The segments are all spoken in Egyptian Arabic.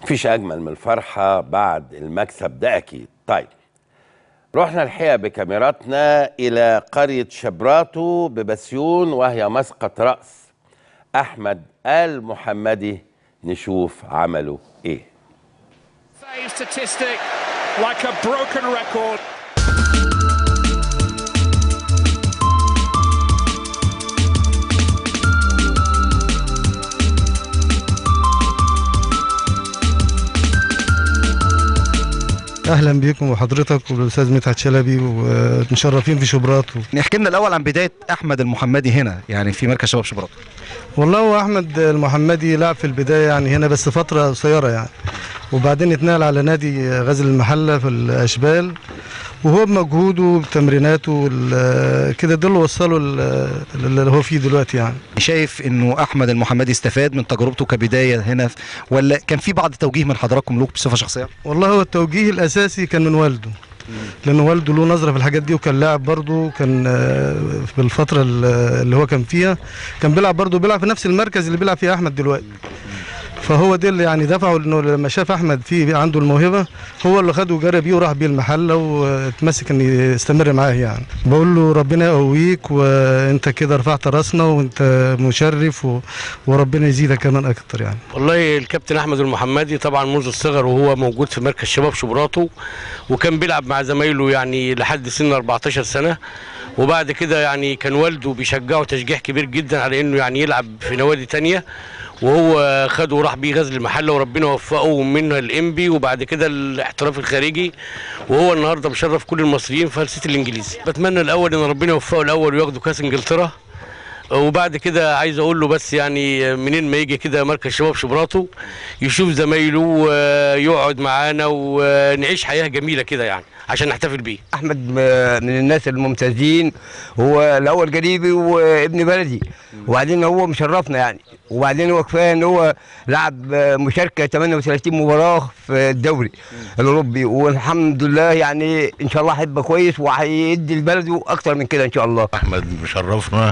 مفيش اجمل من الفرحه بعد المكسب ده اكيد طيب رحنا الحقيقه بكاميراتنا الى قريه شبراتو ببسيون وهي مسقط راس احمد المحمدي نشوف عملوا ايه Save statistic like a broken record. اهلا بيكم وحضرتك والاستاذ مدحت شلبي ومشرفين في شبراط نحكي لنا الاول عن بدايه احمد المحمدي هنا يعني في مركز شباب شبراط والله هو احمد المحمدي لعب في البدايه يعني هنا بس فتره قصيره يعني وبعدين اتنقل على نادي غزل المحله في الاشبال وهو بمجهوده وبتمريناته وال- كده ده اللي وصله ال- اللي هو فيه دلوقتي يعني شايف انه احمد المحمدي استفاد من تجربته كبدايه هنا ولا كان في بعض توجيه من حضراتكم له بصفه شخصيه والله هو التوجيه الاساسي كان من والده لان والده له نظره في الحاجات دي وكان لاعب برضه كان آه، في الفتره ال- اللي هو كان فيها كان بيلعب برضه بيلعب في نفس المركز اللي بيلعب فيه احمد دلوقتي فهو ده اللي يعني دفعه انه لما شاف احمد فيه عنده الموهبه هو اللي خده وجرى بيه وراح بيه المحله واتمسك ان يستمر معاه يعني بقول له ربنا يقويك وانت كده رفعت راسنا وانت مشرف و... وربنا يزيدك كمان اكتر يعني والله الكابتن احمد المحمدي طبعا منذ الصغر وهو موجود في مركز شباب شبراته وكان بيلعب مع زمايله يعني لحد سن 14 سنه وبعد كده يعني كان والده بيشجعه تشجيع كبير جدا على انه يعني يلعب في نوادي تانية وهو خده وراح بيه غزل المحله وربنا وفقه منها الانبي وبعد كده الاحتراف الخارجي وهو النهارده مشرف كل المصريين في هلسة الانجليزي بتمنى الاول ان ربنا يوفقه الاول وياخدوا كاس انجلترا وبعد كده عايز اقول له بس يعني منين ما يجي كده مركز شباب شبراته يشوف زمايله ويقعد معانا ونعيش حياه جميله كده يعني عشان نحتفل بيه احمد م- من الناس الممتازين هو الاول قريبي وابن بلدي وبعدين هو مشرفنا يعني وبعدين هو كفايه ان هو لعب مشاركه 38 مباراه في الدوري الاوروبي والحمد لله يعني ان شاء الله هيبقى كويس وهيدي لبلده اكتر من كده ان شاء الله احمد مشرفنا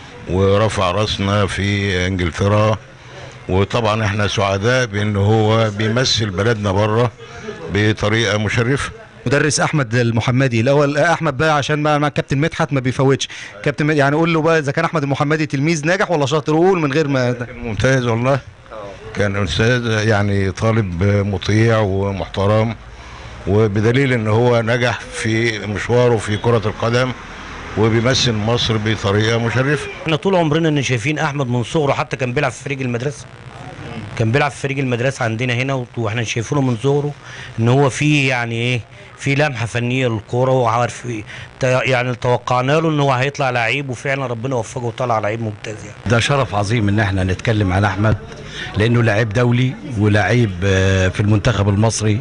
ورفع راسنا في انجلترا وطبعا احنا سعداء بان هو بيمثل بلدنا بره بطريقه مشرفه مدرس احمد المحمدي الاول آه، احمد بقى عشان ما ما كابتن مدحت ما بيفوتش كابتن مد- يعني قول له بقى اذا كان احمد المحمدي تلميذ ناجح ولا شاطر قول من غير ما كان ممتاز والله كان استاذ يعني طالب مطيع ومحترم وبدليل ان هو نجح في مشواره في كره القدم وبيمثل مصر بطريقه مشرفه احنا طول عمرنا ان شايفين احمد من صغره حتى كان بيلعب في فريق المدرسه كان بيلعب في فريق المدرسه عندنا هنا وط- واحنا شايفينه من صغره ان هو فيه يعني ايه في لمحه فنيه للكوره وعارف إيه. ت- يعني توقعنا له ان هو هيطلع لعيب وفعلا ربنا وفقه وطلع لعيب ممتاز يعني ده شرف عظيم ان احنا نتكلم عن احمد لانه لعيب دولي ولعيب آه، في المنتخب المصري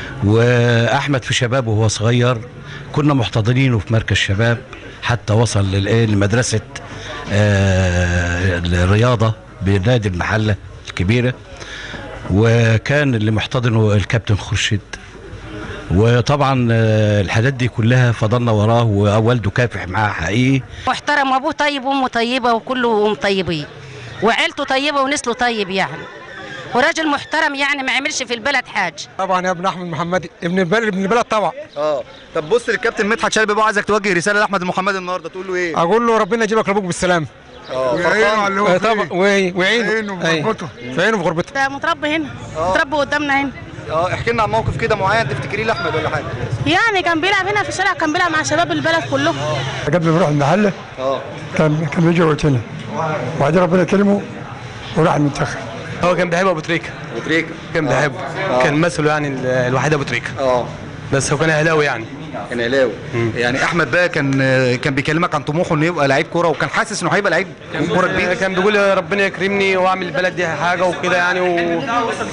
واحمد في شبابه وهو صغير كنا محتضنينه في مركز شباب حتى وصل للإيه؟ لمدرسه آه، الرياضه بنادي المحله الكبيره وكان اللي محتضنه الكابتن خورشيد وطبعا آه، الحاجات دي كلها فضلنا وراه ووالده كافح معاه حقيقي محترم وابوه طيب وامه طيبه وكلهم طيبين وعيلته طيبه ونسله طيب يعني وراجل محترم يعني ما عملش في البلد حاجه طبعا يا ابن احمد محمدي ابن البلد ابن البلد طبعا اه طب بص للكابتن مدحت شلبي بقى عايزك توجه رساله لاحمد المحمدي النهارده تقول له ايه اقول له ربنا يجيبك لابوك بالسلامه ويعينه على اللي هو آه، فيه. طبعا وي- ويعينه ويعينه في أي. غربته. في عينه في غربته ده متربي هنا متربي قدامنا هنا اه احكي لنا عن موقف كده معين تفتكريه لاحمد ولا حاجه يعني كان بيلعب هنا في الشارع كان بيلعب مع شباب البلد كلهم قبل ما يروح المحله اه كان كان بيجي وقتنا وبعدين ربنا كلمه وراح المنتخب هو كان بيحب ابو تريكه ابو تريكه كان بيحبه كان مثله يعني ال- الوحيد ابو تريكه اه بس هو كان اهلاوي يعني كان علاوي يعني احمد بقى كان كان بيكلمك عن طموحه انه يبقى لعيب كوره وكان حاسس انه هيبقى لعيب كوره كبير كان بيقول يا ربنا يكرمني واعمل البلد دي حاجه وكده يعني و...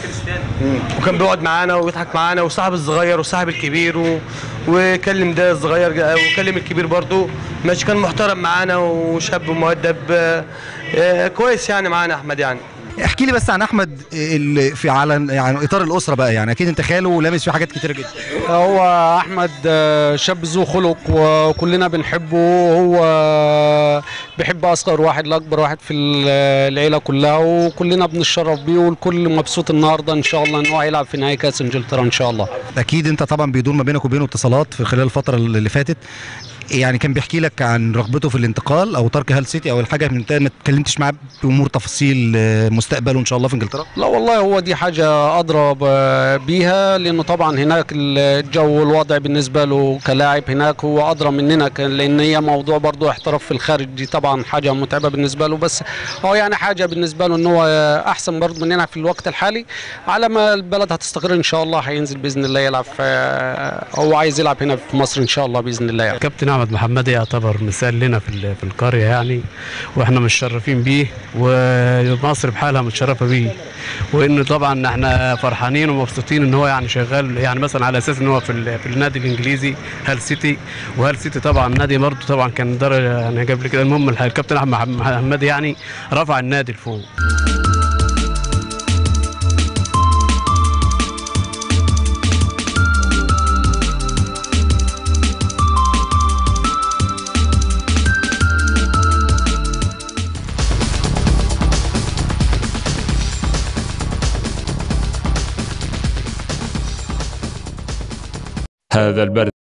وكان بيقعد معانا ويضحك معانا وصاحب الصغير وصاحب الكبير و... وكلم ده الصغير جا- وكلم الكبير برضه ماشي كان محترم معانا وشاب مؤدب آه، آه، كويس يعني معانا احمد يعني احكي لي بس عن احمد اللي في على يعني اطار الاسره بقى يعني اكيد انت خاله ولامس فيه حاجات كتيره جدا هو احمد آه، شاب ذو خلق وكلنا بنحبه وهو بيحب اصغر واحد لاكبر واحد في ال- العيله كلها وكلنا بنتشرف بيه والكل مبسوط النهارده ان شاء الله ان هو هيلعب في نهائي كاس انجلترا ان شاء الله اكيد انت طبعا بيدور ما بينك وبينه اتصالات في خلال الفتره اللي فاتت يعني كان بيحكي لك عن رغبته في الانتقال او ترك هال سيتي او الحاجه من ما اتكلمتش معاه بامور تفاصيل آه، مستقبله ان شاء الله في انجلترا لا والله هو دي حاجة أدرى ب- بيها لأنه طبعا هناك الجو والوضع بالنسبة له كلاعب هناك هو أدرى مننا ك- لأن هي موضوع برضه احتراف في الخارج دي طبعا حاجة متعبة بالنسبة له بس هو يعني حاجة بالنسبة له إن هو أحسن برضه مننا في الوقت الحالي على ما البلد هتستقر إن شاء الله هينزل بإذن الله يلعب في هو عايز يلعب هنا في مصر إن شاء الله بإذن الله يعني. كابتن احمد محمدي يعتبر مثال لنا في ال- في القريه يعني واحنا متشرفين بيه ومصر بحالها متشرفه بيه وانه طبعا احنا فرحانين ومبسوطين ان هو يعني شغال يعني مثلا على اساس ان هو في, ال- في النادي الانجليزي هال سيتي وهال سيتي طبعا نادي برضه طبعا كان درجه يعني قبل كده المهم الح- الكابتن احمد محمدي يعني رفع النادي لفوق هذا البرنامج